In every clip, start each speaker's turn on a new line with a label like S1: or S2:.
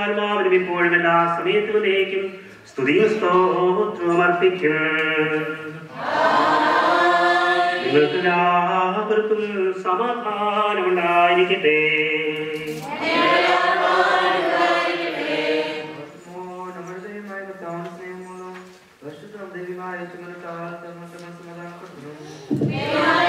S1: പരിശുദ്ധാത്മാവിനും ഇപ്പോഴും എല്ലാ സമയത്തും എന്നേക്കും സ്തുതിയും സ്തോത്രവും അർപ്പിക്കും നിങ്ങൾക്ക് എല്ലാവർക്കും സമാധാനം ഉണ്ടായിരിക്കട്ടെ
S2: നമ്മുടെ ദൈവമായ കർത്താവിന്റെ സ്നേഹമുള്ള പരിശുദ്ധ ദൈവമായ ചുമതല സമാധാനപ്പെടുന്നു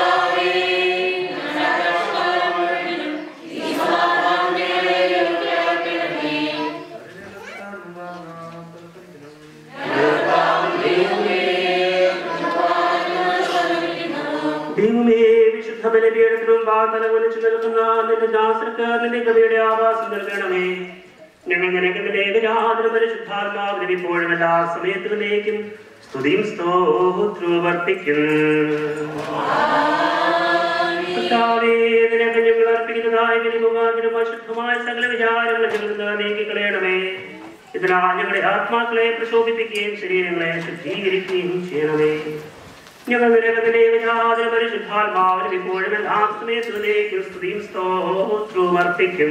S1: ദൈവമേ വിശുദ്ധ ബലിപീഠത്തിനും വാതല ഒലിച്ചു നിൽക്കുന്ന നിന്റെ ദാസർക്ക് നിന്റെ കവിയുടെ ആവാസം നൽകണമേ ഞങ്ങൾ നിനക്ക് നിന്റെ ഏകജാതന പരിശുദ്ധാത്മാവിനും ഇപ്പോഴും എല്ലാ സമയത്തും നീക്കും സ്തുതിയും സ്തോത്രവും അർപ്പിക്കും കർത്താവേ, നിനക്ക് ഞങ്ങൾ അർപ്പിക്കുന്നതായ വിനിമുഖാതിരും അശുദ്ധമായ സകല വിചാരങ്ങൾ ഞങ്ങൾ നിന്ന് നീക്കിക്കളയണമേ ഇതിനാൽ ഞങ്ങളുടെ ആത്മാക്കളെ പ്രശോഭിപ്പിക്കുകയും ശരീരങ്ങളെ ശുദ്ധീകരിക്കുകയും ചെയ്യണമേ ഞങ്ങൾ നിരകത്തിലെ വിചാര പരിശുദ്ധാത്മാവിനും ഇപ്പോഴും എല്ലാ സമയത്തും സ്തുതിയും സ്തോത്രവും അർപ്പിക്കും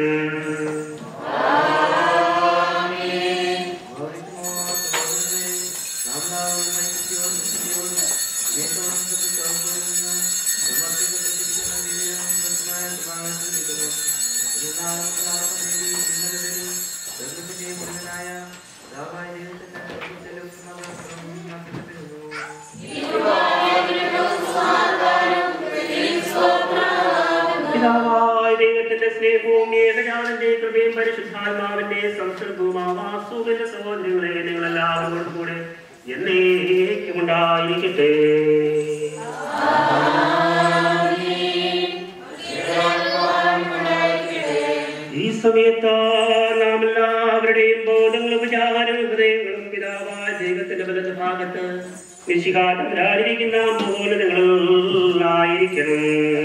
S1: പിതാവായ ദൈവത്തിന്റെ സ്നേഹവും ഏകജാതന്റെ കൃപയും പരിശുദ്ധാത്മാവിന്റെ സംസർഗവും ആവാസവും സഹോദരങ്ങളെ നിങ്ങൾ എല്ലാവരോടും കൂടെ എന്നേക്കും ഉണ്ടായിരിക്കട്ടെ ഈ സമയത്ത് നാം എല്ലാവരുടെയും ബോധങ്ങളും വിചാരങ്ങളും ഹൃദയങ്ങളും പിതാവായ ദൈവത്തിന്റെ വലത് ഭാഗത്ത് നിശികാതരായിരിക്കുന്ന പോലെ നിങ്ങളായിരിക്കണം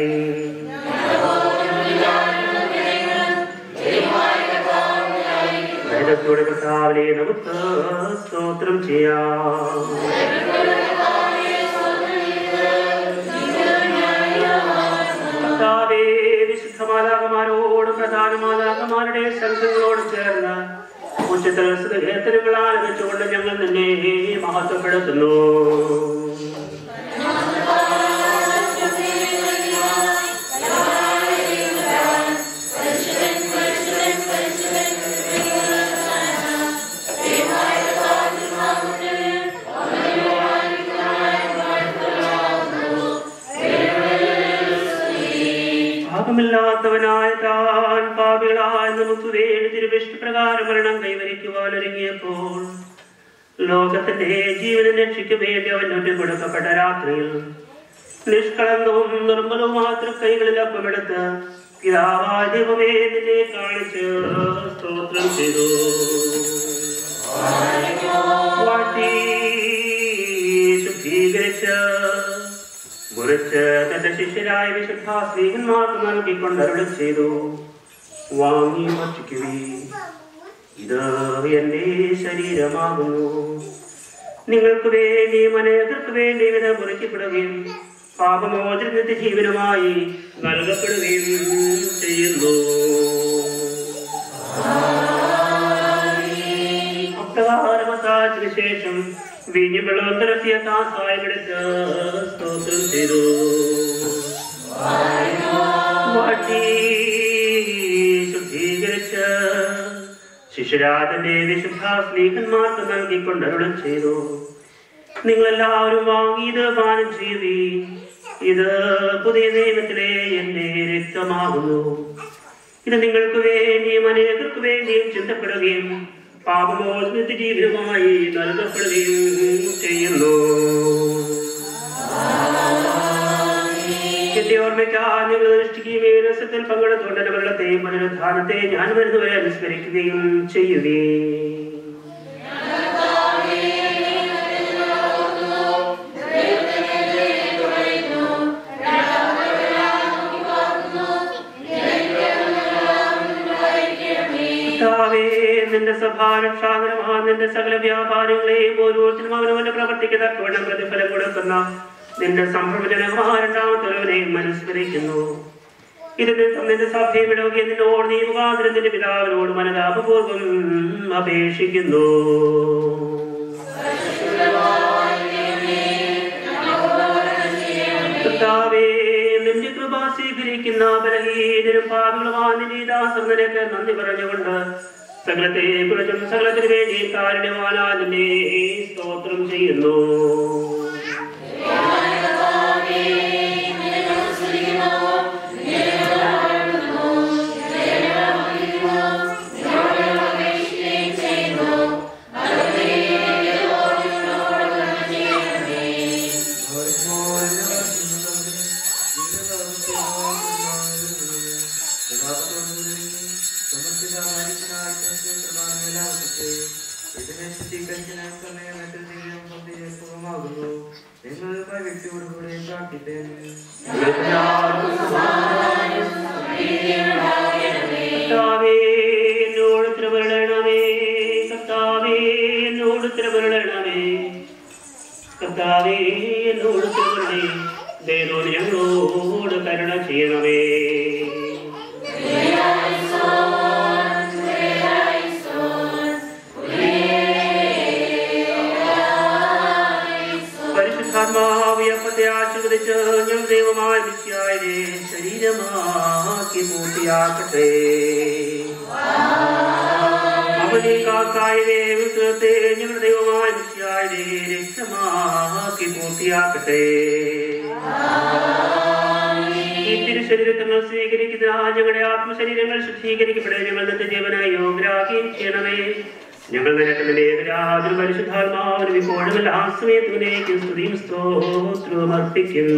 S1: വേദത്തോടെ കർത്താവിനെ നമുക്ക് സ്തോത്രം ചെയ്യാം കർത്താവേ വിശുദ്ധ മാലാകമാരോടും പ്രധാന മാലാകമാരുടെ സംഘങ്ങളോടും ചേർന്ന് ഉച്ചത്തിൽ സുഖേത്തരങ്ങൾ ആരംഭിച്ചുകൊണ്ട് ഞങ്ങൾ നിന്നെ മഹത്വപ്പെടുത്തുന്നു പാപമില്ലാത്തവനായ താൻ പാപികളായ നമുക്ക് വേണ്ടി തിരുവിഷ്ടപ്രകാരം മരണം കൈവരിക്കുവാൻ ഒരുങ്ങിയപ്പോൾ ലോകത്തിന്റെ ജീവനെ രക്ഷിക്കു വേണ്ടി അവൻ ഒറ്റ കൊടുക്കപ്പെട്ട രാത്രിയിൽ നിഷ്കളങ്കവും നിർമ്മലവും മാത്രം കൈകളിൽ അപ്പമെടുത്ത് പിതാവായ ദൈവമേ നിന്നെ കാണിച്ച് സ്തോത്രം ചെയ്തു വാഴ്ത്തി ശുദ്ധീകരിച്ച് മുറിച്ച് തന്റെ ശിഷ്യരായ വിശുദ്ധ സ്ത്രീഹന്മാർക്ക് നൽകിക്കൊണ്ട് അരുളി ചെയ്തു വാങ്ങി ഭക്ഷിക്കുവീ ഇത് എന്റെ ശരീരമാകുന്നു നിങ്ങൾക്ക് വേണ്ടി അനേകർക്ക് വേണ്ടി ഇത് മുറിക്കപ്പെടുകയും പാപമോചന ജീവനുമായി നൽകപ്പെടുകയും ചെയ്യുന്നു അപ്രകാരമത്താച്ചിന് ശേഷം വീഞ്ഞു വെള്ളം നിരത്തിയ കാസായമെടുത്ത് സ്തോത്രം ചെയ്തു വാട്ടി ശുദ്ധീകരിച്ച് ശിശുരാജന്റെ വിശുദ്ധ സ്നേഹന്മാർക്ക് നൽകിക്കൊണ്ട് അരുളം ചെയ്തു നിങ്ങളെല്ലാവരും വാങ്ങി ഇത് പാനം ചെയ്യുവീ ഇത് പുതിയ നിയമത്തിലെ എന്റെ രക്തമാകുന്നു ഇത് നിങ്ങൾക്ക് വേണ്ടിയും അനേകർക്ക് വേണ്ടിയും ചിന്തപ്പെടുകയും പാപമോചനത്തെ ജീവിതമായി നൽകപ്പെടുകയും ചെയ്യുന്നു എന്റെ ഓർമ്മയ്ക്കായി ഞങ്ങൾ അനുഷ്ഠിക്കുകയും രസത്തിൽ പങ്കെടുത്തുകൊണ്ട് എന്റെ വെള്ളത്തെയും പുനരുദ്ധാനത്തെ ഞാൻ വരുന്നവരെ അനുസ്മരിക്കുകയും ചെയ്യുവേ കർത്താവേ, നിന്റെ സഭാരക്ഷാകരമായ നിന്റെ സകല വ്യാപാരങ്ങളെയും ഓരോരുത്തരും അവനവന്റെ പ്രവർത്തിക്ക് തക്കവണ്ണം പ്രതിഫലം കൊടുക്കുന്ന നിന്റെ സംഭവജനകമായ രണ്ടാമത്തെ അനുസ്മരിക്കുന്നു ഇത് നിമിത്തം നിന്റെ സഭയും ഇടവുകയും നിന്നോട് നീ മുഖാന്തരം നിന്റെ പിതാവിനോട് മനതാപപൂർവം അപേക്ഷിക്കുന്നു കർത്താവേ, നിന്റെ കൃപ സ്വീകരിക്കുന്ന ബലഹീനരും പാപികളുമായ നിന്റെ ദാസം നിനക്ക് നന്ദി പറഞ്ഞുകൊണ്ട് സകലത്തെ കുറിച്ചും സകലത്തിന് വേണ്ടി കാരുണ്യവാനാ നിന്നെ സ്തോത്രം ചെയ്യുന്നു
S2: വ്യക്തിയോടുകൂടെ പ്രാർത്ഥിക്കുന്നു
S1: കർത്താവേ, എന്നോട് തിരുവരണമേ കർത്താവേ എന്നോട് തിരുവരണമേ കർത്താവേ എന്നോട് തിരുവരണേ ദൈവം ഞങ്ങളോട് കരുണ ചെയ്യണമേ പരിശുദ്ധാത്മാവിയപ്പത്തെ ആശീർവദിച്ച് ഞങ്ങൾ ദൈവമായ വിശ്വായനെ ശരീരമാക്കി പൂർത്തിയാക്കട്ടെ അവനെ കാക്കായനെ വിശ്വത്തെ ഞങ്ങളുടെ ദൈവമായ വിശ്വായനെ രക്ഷമാക്കി പൂർത്തിയാക്കട്ടെ ഈ തിരുശരീരങ്ങൾ സ്വീകരിക്കുന്ന ഞങ്ങളുടെ ആത്മശരീരങ്ങൾ ശുദ്ധീകരിക്കപ്പെടെ ഞങ്ങൾ നിന്റെ ജീവനായി യോഗ്യരാകുകയും ചെയ്യണമേ ഞങ്ങൾ നിനക്ക് നിന്റെ ഏകരാജും പരിശുദ്ധാത്മാവിനും ഇപ്പോഴും എല്ലാ സമയത്തും സ്തുതിയും സ്തോത്രവും അർപ്പിക്കും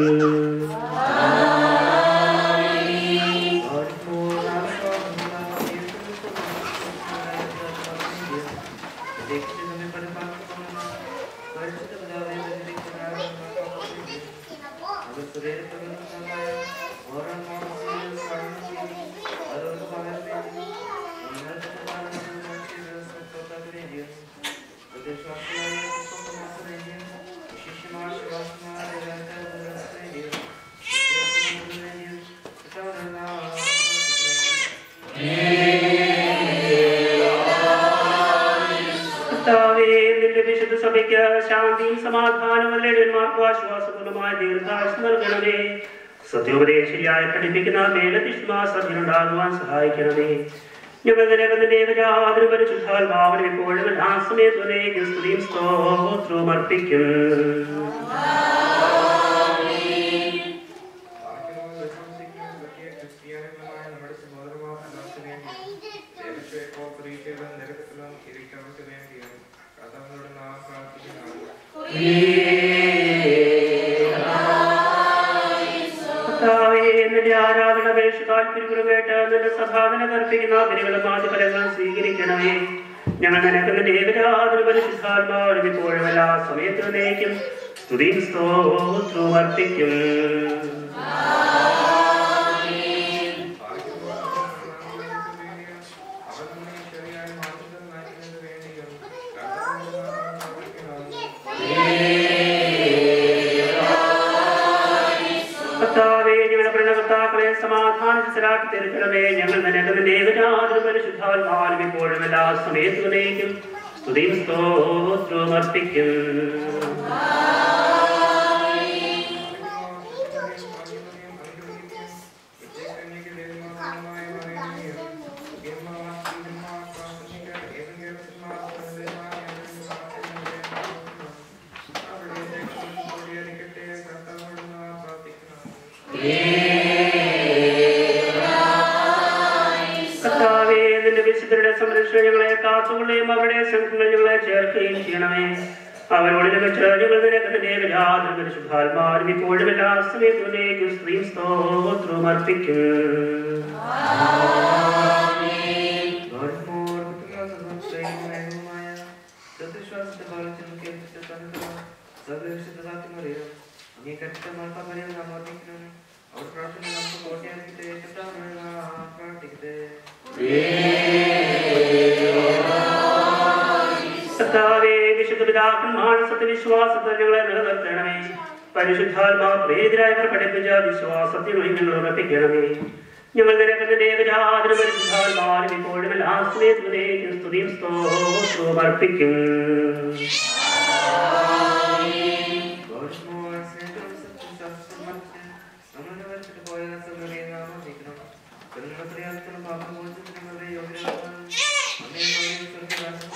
S1: കർത്താവേ, നിന്റെ വിശുദ്ധ സഭയ്ക്ക് ശാന്തിയും സമാധാനവും ലളിതന്മാർക്കും ആശ്വാസപൂർണമായ ദീർഘായുസ് നൽകണമേ സത്യോപദേശിയായി പഠിപ്പിക്കുന്ന മേലതിഷ്മാ സഭയിലുണ്ടാകുവാൻ സഹായിക്കണമേ ഞങ്ങൾ നിരവധി യാതൊരു പരിശുദ്ധാത്മാവിനും ഇപ്പോഴും എല്ലാ സമയത്തും സ്തുതിയും സ്തോത്രവും അർപ്പിക്കും കർത്താവേ, നിന്റെ ആരാധന അപേക്ഷ താല്പര്യം കേട്ട് നിന്റെ സഭാതന കർപ്പിക്കുന്ന ബലികളും ആദ്യഫലങ്ങളും സ്വീകരിക്കണമേ ഞങ്ങൾ നിനക്ക് നിന്റെ ഏകരാതൊരു പരിശുദ്ധാത്മാവിനും ഇപ്പോഴും എല്ലാ സമയത്തും നയിക്കും സ്തുതിയും സ്തോത്രവും അർപ്പിക്കും കർത്താവേ ഞങ്ങളുടെ പ്രണകർത്താക്കളെ സമാധാനത്തിലാക്കി തീർക്കണമേ ഞങ്ങൾ നിനക്ക് നിന്റെ ഏകരാതൊരു പരിശുദ്ധാത്മാവിനും ഇപ്പോഴും എല്ലാ സമയത്തും നയിക്കും സ്തുതിയും സ്തോത്രവും അർപ്പിക്കും കർത്താവേ നിന്റെ വിശുദ്ധരുടെ സംരക്ഷണം ഞങ്ങളെ കാത്തുകൊള്ളുകയും അവരുടെ സംഘങ്ങൾ ഞങ്ങളെ ചേർക്കുകയും ചെയ്യണമേ അവരോട് വെച്ച് ഞങ്ങൾ നിനക്ക് നിന്റെ യാതൊരു പരിശുദ്ധാത്മാരും ഇപ്പോഴും എല്ലാ സമയത്തും സ്ത്രീ സ്തോത്രവും അർപ്പിക്കും കർത്താവേ വിശുദ്ധ പിതാക്കന്മാർ സത്യവിശ്വാസത്തിൽ ഞങ്ങളെ നിലനിർത്തണമേ പരിശുദ്ധാത്മാ പ്രേരിതരായവർ പഠിപ്പിച്ച വിശ്വാസത്തിൽ ഞങ്ങൾ ഉറപ്പിക്കണമേ ഞങ്ങൾ നിരക്കുന്ന ഏകജാതിന് പരിശുദ്ധാത്മാവിനും ഇപ്പോഴും എല്ലാ സമയത്തും സ്തുതിയും സ്തോത്രവും അർപ്പിക്കും
S2: God's more central substance നമ്മുടെ വരച്ചിട്ട് പോയ സൗകര്യം നാമം പെണ്ണുങ്ങളുടെ അർത്ഥം പാപം മോചിതങ്ങളുടെ യോഗ്യരാണ് അന്നേ സ്വർഗ്ഗരാജ്യം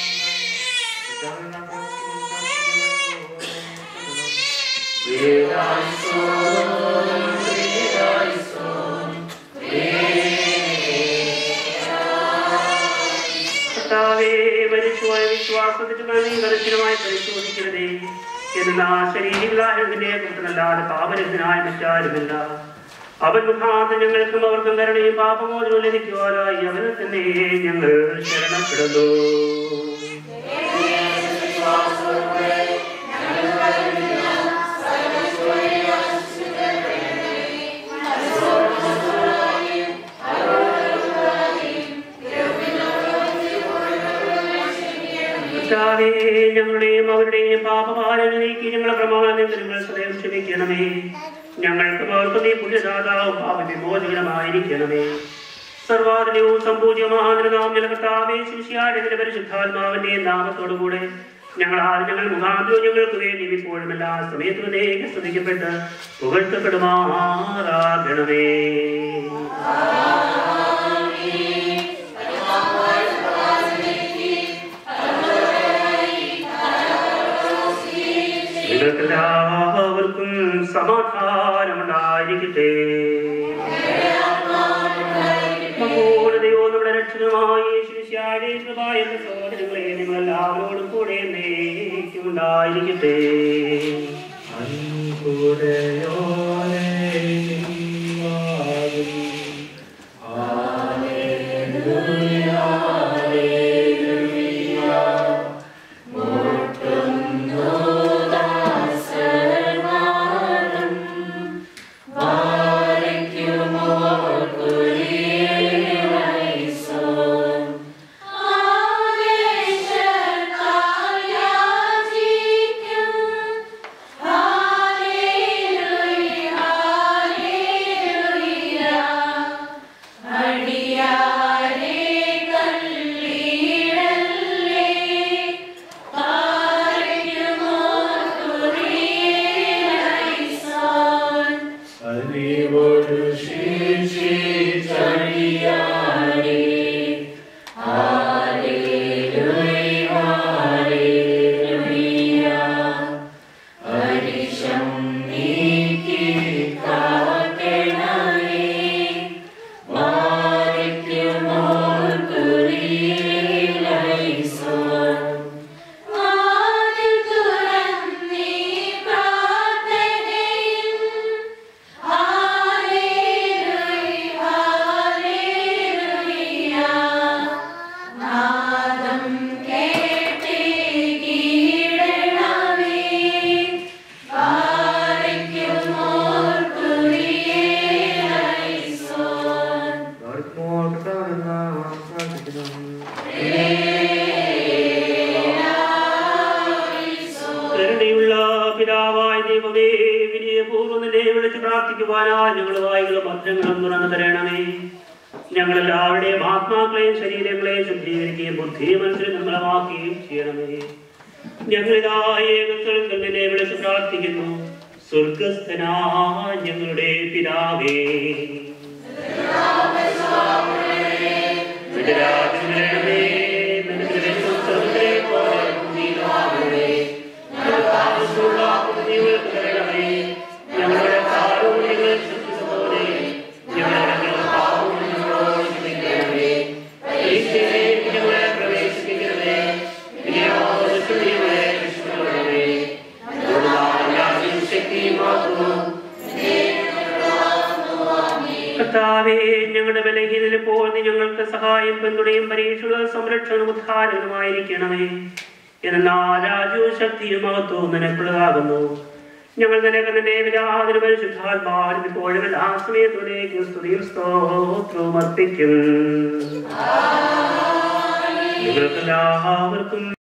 S1: കർത്താവേ മരിച്ചുപോയ വിശ്വാസത്തിന് വേണ്ടി കർശനമായി പരിശോധിക്കരുതേ എന്നാൽ ആ ശരീരത്തിനെ കുറിച്ചല്ലാതെ പാപരഹിതനായ മറ്റാരുമില്ല അവൻ മുഖാന്തരം ഞങ്ങൾക്കും അവർക്കും കരുണയും പാപമോചനവും ലഭിക്കുവാനായി അവനെ തന്നെ ഞങ്ങൾ ശരണപ്പെടുന്നു കർത്താവേ ഞങ്ങളുടെയും അവരുടെയും പാപഭാരങ്ങളിലേക്ക് ഞങ്ങളെ പ്രമാണങ്ങൾ നിങ്ങൾ സദയം ക്ഷമിക്കണമേ ഞങ്ങൾക്കും അവർക്കും നീ പുണ്യദാതാവും പാപവിമോചകരമായിരിക്കണമേ സർവാധനവും സമ്പൂജ്യമാനാം കർത്താവേ ശിഷ്യാടിന്റെ പരിശുദ്ധാത്മാവിന്റെ നാമത്തോടുകൂടെ ഞങ്ങൾ ആദ്യം ഞങ്ങൾ മുഖാന്തരവും ഞങ്ങൾക്ക് വേണ്ടി ഇപ്പോഴും എല്ലാ സമയത്തും നേരെ സ്തുതിക്കപ്പെട്ട് പുകഴ്ത്തപ്പെടുമാറാകണമേ നിങ്ങൾക്കെല്ലാവർക്കും സമാധാനമുണ്ടായിരിക്കട്ടെ നമ്മുടെ ദൈവവും നമ്മുടെ രക്ഷകനുമായ യേശുമിശിഹായുടെ കൃപ എന്ന സഹോദരങ്ങളെ നിങ്ങൾ എല്ലാവരോടും കൂടെ എന്നേക്കും ഉണ്ടായിരിക്കട്ടെ കരുണയുള്ള പിതാവായ ദൈവമേ വിനയപൂർവ്വം നിന്നെ വിളിച്ച് പ്രാർത്ഥിക്കുവാനായി ഞങ്ങൾ വായികളും ഭദ്രങ്ങളും തുറന്നു തരണമേ ഞങ്ങളെല്ലാവരുടെയും ആത്മാക്കളെയും ശരീരങ്ങളെയും ശുദ്ധീകരിക്കുകയും ബുദ്ധിയെ മനസ്സിൽ നിർമ്മലമാക്കുകയും ചെയ്യണമേ ഞങ്ങളിതായ ഏകസ്വരത്തിൽ നിന്നെ വിളിച്ച് പ്രാർത്ഥിക്കുന്നു സ്വർഗസ്ഥനായ ഞങ്ങളുടെ പിതാവേ നിന്റെ രാജ്യം വരണമേ, നിന്റെ തിരുവിഷ്ടം സ്വർഗ്ഗത്തിലെ പോലെ ഭൂമിയിലുമാകണമേ. ഞങ്ങൾക്ക് ആവശ്യമുള്ള ആഹാരം നീ ഞങ്ങൾക്ക് തരണമേ. ഞങ്ങളുടെ ഭാരവും ഞങ്ങൾ ക്ഷമിച്ചതുപോലെ ഞങ്ങളുടെ പാപവും ഞങ്ങളോട് ക്ഷമിക്കണമേ. പരീക്ഷയിലേക്ക് ഞങ്ങളെ പ്രവേശിപ്പിക്കരുതേ. വിനയാവസ്ഥ ഞങ്ങളെ രക്ഷിക്കണമേ. ഞങ്ങളുടെ രാജ്യവും ശക്തിയും മഹത്വവും കർത്താവേ ഞങ്ങളുടെ ബലഹീനതയിൽ ഇപ്പോൾ നീ ഞങ്ങൾക്ക് സഹായം പിന്തുണയും പരീക്ഷയുള്ള സംരക്ഷണവും ഉദ്ധാരവുമായിരിക്കണമേ എന്നാൽ രാജ്യവും ശക്തിയും മഹത്വവും നിനക്കുള്ളതാകുന്നു ഞങ്ങൾ നിനക്ക് നിന്റെ വിരാതിന് പരിശുദ്ധാത്മാവിനും ഇപ്പോഴും എല്ലാ സമയത്തുലേക്ക് സ്തുതിയും സ്തോത്രവും അർപ്പിക്കും നിങ്ങൾക്കെല്ലാവർക്കും